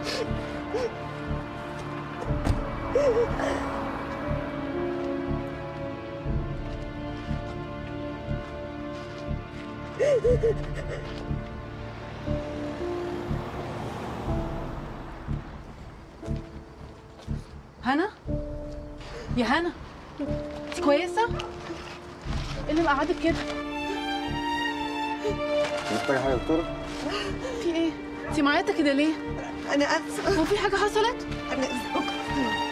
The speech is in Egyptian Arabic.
هنا يا هنا انت كويسه ايه اللي مقعدك كده محتاجة حاجة يا دكتورة؟ في ايه انت معيطه كده ليه انا اسفه هو في حاجه حصلت انا اسفه